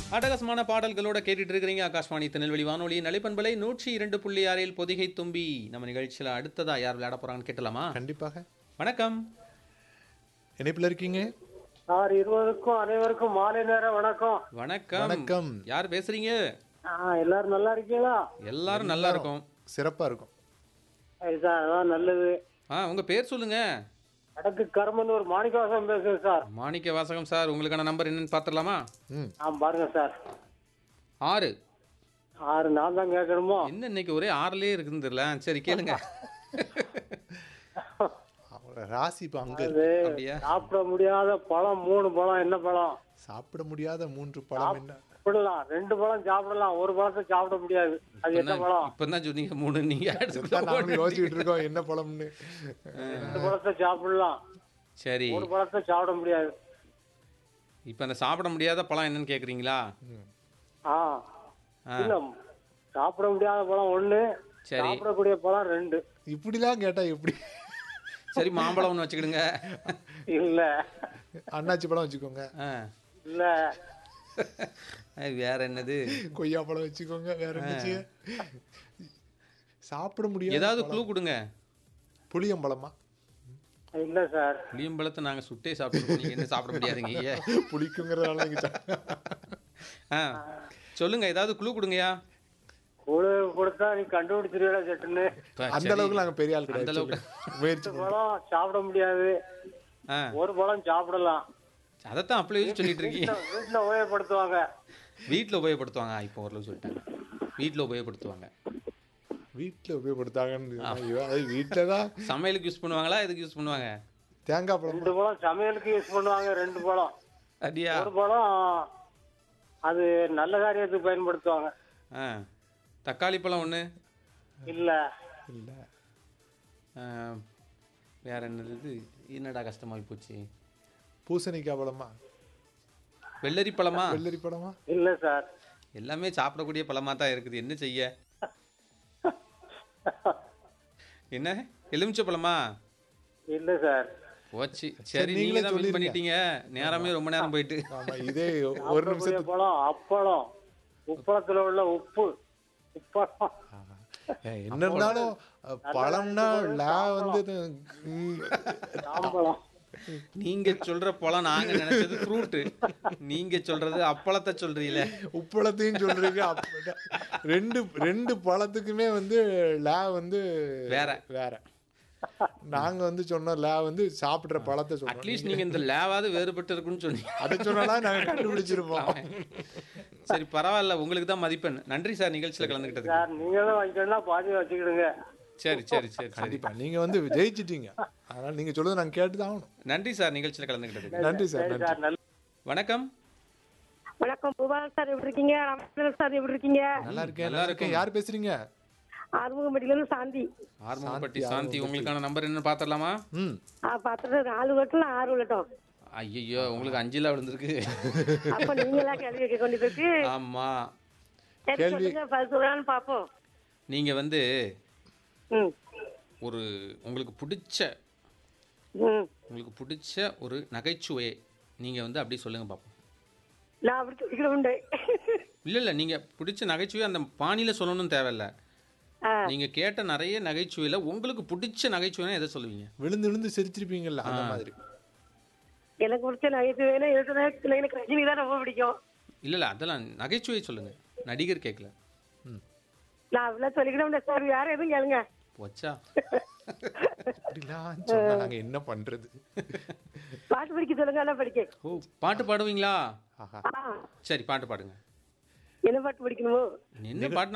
அட்டகாசமான பாடல்களோட கேட்டுட்டு இருக்கிறீங்க ஆகாஷ்வாணி திருநெல்வேலி வானொலி நலிப்பண்பலை நூற்றி இரண்டு புள்ளி ஆறில் பொதிகை தும்பி நம்ம நிகழ்ச்சியில் அடுத்ததா யார் விளையாட போறாங்கன்னு கேட்டலாமா கண்டிப்பாக வணக்கம் இணைப்பில் இருக்கீங்க சார் இருவருக்கும் அனைவருக்கும் மாலை நேரம் வணக்கம் வணக்கம் வணக்கம். யார் பேசுறீங்க ஆ, எல்லாரும் நல்லா இருக்கீங்களா எல்லாரும் நல்லா இருக்கும் சிறப்பா இருக்கும் சரி சார் அதான் நல்லது ஆ உங்க பேர் சொல்லுங்க வடக்கு கருமன் ஒரு மாணிக்கவாசம் பேசுறேன் சார் மாணிக்க வாசகம் சார் உங்களுக்கான நம்பர் என்னன்னு பார்த்துடலாமா ம் ஆ பாருங்க சார் ஆறு ஆறு நான் தான் கேட்கணுமோ என்ன இன்னைக்கு ஒரே ஆறுலயே இருக்குன்னு தெரியல சரி கேளுங்க அவரோட ராசி இப்போ அங்க அது இருக்கு அப்படியா சாப்பிட முடியாத பழம் மூணு பழம் என்ன பழம் சாப்பிட முடியாத மூன்று பழம் என்ன சாப்பிடலாம் ரெண்டு பழம் சாப்பிடலாம் ஒரு பழத்தை சாப்பிட முடியாது அது என்ன பழம் இப்பதான் சொன்னீங்க மூணு நீங்க இதுதான் அடுத்து நானும் யோசிச்சுட்டு இருக்கோம் என்ன பழம்னு ரெண்டு பழத்தை சாப்பிடலாம் சரி ஒரு பழத்தை சாப்பிட முடியாது இப்போ அந்த சாப்பிட முடியாத பழம் என்னன்னு கேக்குறீங்களா ஆ ஆ. இல்ல சாப்பிட முடியாத பழம் ஒண்ணு சரி சாப்பிடக்கூடிய பழம் ரெண்டு இப்படிலாம் கேட்டா எப்படி சரி மாம்பழம்னு வச்சுக்கிடுங்க இல்ல அண்ணாச்சி பழம் வச்சுக்கோங்க ஆ. இல்ல அது வேற என்னது கொய்யா பழம் வச்சுக்கோங்க வேற என்ன சாப்பிட முடியாது ஏதாவது க்ளூ கொடுங்க புளியம்பழமா இல்ல சார் புளியம்பழத்தை நாங்க சுட்டே சாப்பிடுவோம் நீங்க என்ன சாப்பிட முடியாதுங்க ஐயா புளிக்குங்கிறதால இங்க சா- ஆ சொல்லுங்க ஏதாவது க்ளூ கொடுங்கய்யா குழு கொடுத்தா நீ கண்டுபிடிச்சிருவா சட்டுன்னு இப்ப அந்த சரி. அளவுக்கு நாங்க பெரிய ஆள் அந்த கிடையாது அளவுக்கு. சொல்லுங்க. முயற்சி ரெண்டு பழம் சாப்பிட முடியாது ஆ ஒரு பழம் சாப்பிடலாம் அதைத்தான் அப்பளே சொல்லிட்டு இருக்கீங்க வீட்டுல- வீட்டுல உபயோகப்படுத்துவாங்க வீட்டில் உபயோகப்படுத்துவாங்க இப்போ ஓரளவு சொல்லிட்டாங்க வீட்டில் உபயோகப்படுத்துவாங்க வீட்டுல உபயோகப்படுத்தாங்கன்னு ஐயோ, அது வீட்டுல தான் சமையலுக்கு யூஸ் பண்ணுவாங்களா எதுக்கு யூஸ் பண்ணுவாங்க தேங்காய் பழம் ரெண்டு பழம் சமையலுக்கு யூஸ் பண்ணுவாங்க ரெண்டு பழம் அப்படியா ஒரு பழம் அது நல்ல காரியத்துக்கு பயன்படுத்துவாங்க ஆ தக்காளி பழம் ஒன்று இல்ல இல்ல வேற என்னது இது என்னடா கஷ்டமாகி போச்சு பூசணிக்காய் பழமா வெள்ளரி பழமா வெள்ளரி பழமா இல்ல சார் எல்லாமே சாப்பிடக்கூடிய பழமா தான் இருக்குது என்ன செய்ய என்ன எலுமிச்சை பழமா இல்ல சார் போச்சு சரி நீங்களே நீங்க தான் win சொல்லிருங்க. பண்ணிட்டீங்க நேரமே ரொம்ப நேரம் போயிட்டு ஆமா இதே ஒரு சாப்பிடக்கூடிய நிமிஷத்துக்கு பழம் அப்பளம் உப்பளத்துல உள்ள உப்பு உப்பளம் ஏய், என்ன இருந்தாலும் அஹ், பழம்னா லா வந்து இது, ம், சாம்பளம் நீங்க சொல்ற பழம் நாங்க நினைச்சது ஃப்ரூட் நீங்க சொல்றது அப்பளத்தை சொல்றீங்களே உப்பளத்தையும் சொல்றீங்க அப்ப- ரெண்டு ரெண்டு பழத்துக்குமே வந்து லா வந்து வேற. வேற நாங்க வந்து சொன்னோம் லா வந்து சாப்பிடுற பழத்தை சொல்றோம் அட்லீஸ்ட் நீங்க இந்த லேவாவது வேறுபட்டு இருக்குன்னு சொன்னீங்க அதை சொன்னாலும் நாங்க கண்டுபிடிச்சிருப்போம் சரி பரவாயில்ல உங்களுக்கு தான் மதிப்பெண் நன்றி சார் நிகழ்ச்சியில கலந்துக்கிட்டதுக்கு சார் நீங்களும் வைக்கணும்னா பாதி வச்சுக்கிடுங்க சரி சரி சரி சரி கண்டிப்பா நீங்க வந்து ஜெயிச்சிட்டீங்க அதனால நீங்க சொல்றது நாங்க கேட்டுதான் ஆகணும் நன்றி சார் நிகழ்ச்சியில கலந்துக்கிட்டதுக்கு நன்றி சார் சரி நன்றி சார் நல்ல வணக்கம் வணக்கம் புபால் சார் எப்படி இருக்கீங்க ராமச்சந்திரன் சார் எப்படி இருக்கீங்க நல்லா இருக்கேன் நல்லா இருக்கேன் யார் பேசுறீங்க ஆறுமுகம்பட்டியில இருந்து சாந்தி ஆர்மம்பட்டி சாந்தி உங்களுக்கான நம்பர் என்னன்னு பாத்திரலாமா ம் ஆ பார்த்துட்டு நாலு விளட்டும் ஆறு விளட்டும் ஐயோ உங்களுக்கு அஞ்சுல விழுந்திருக்கு அப்ப நீங்களா கேள்வி கேட்க கொண்டு போயிட்டு ஆமா சரி சொல்லுங்க பதில் சொல்லலாம்னு பார்ப்போம் நீங்க வந்து ம் ஒரு உங்களுக்கு பிடிச்ச ம் உங்களுக்கு பிடிச்ச ஒரு நகைச்சுவையை நீங்க வந்து அப்படியே சொல்லுங்க பாப்போம் நான் அப்படி சொல்லிக்கிற உண்டு இல்ல இல்ல நீங்க பிடிச்ச நகைச்சுவை அந்த பாணியில சொல்லணும்னு தேவையில்ல ஆ. நீங்க கேட்ட நிறைய நகைச்சுவையில உங்களுக்கு பிடிச்ச நகைச்சுவைனா எதை சொல்லுவீங்க விழுந்து விழுந்து சிரிச்சிருப்பீங்கல்ல அந்த மாதிரி எனக்கு பிடிச்ச நகைச்சுவைனா எழுத்துல எனக்கு ரஜினி தான் ரொம்ப பிடிக்கும் இல்ல இல்ல அதெல்லாம் நகைச்சுவை சொல்லுங்க நடிகர் கேட்கல நான் அப்படிலாம் சொல்லிக்கிட உண்டு சார் வேற எதுவும் கேளுங்க போச்சா அப்படிலாம் சொன்னா நாங்க என்ன பண்றது பாட்டு படிக்க சொல்லுங்க எல்லாம் படிக்க ஓ பாட்டு பாடுவீங்களா ஆஹா ஆ சரி பாட்டு பாடுங்க என்ன பாட்டு படிக்கணுமோ என்ன பாட்டு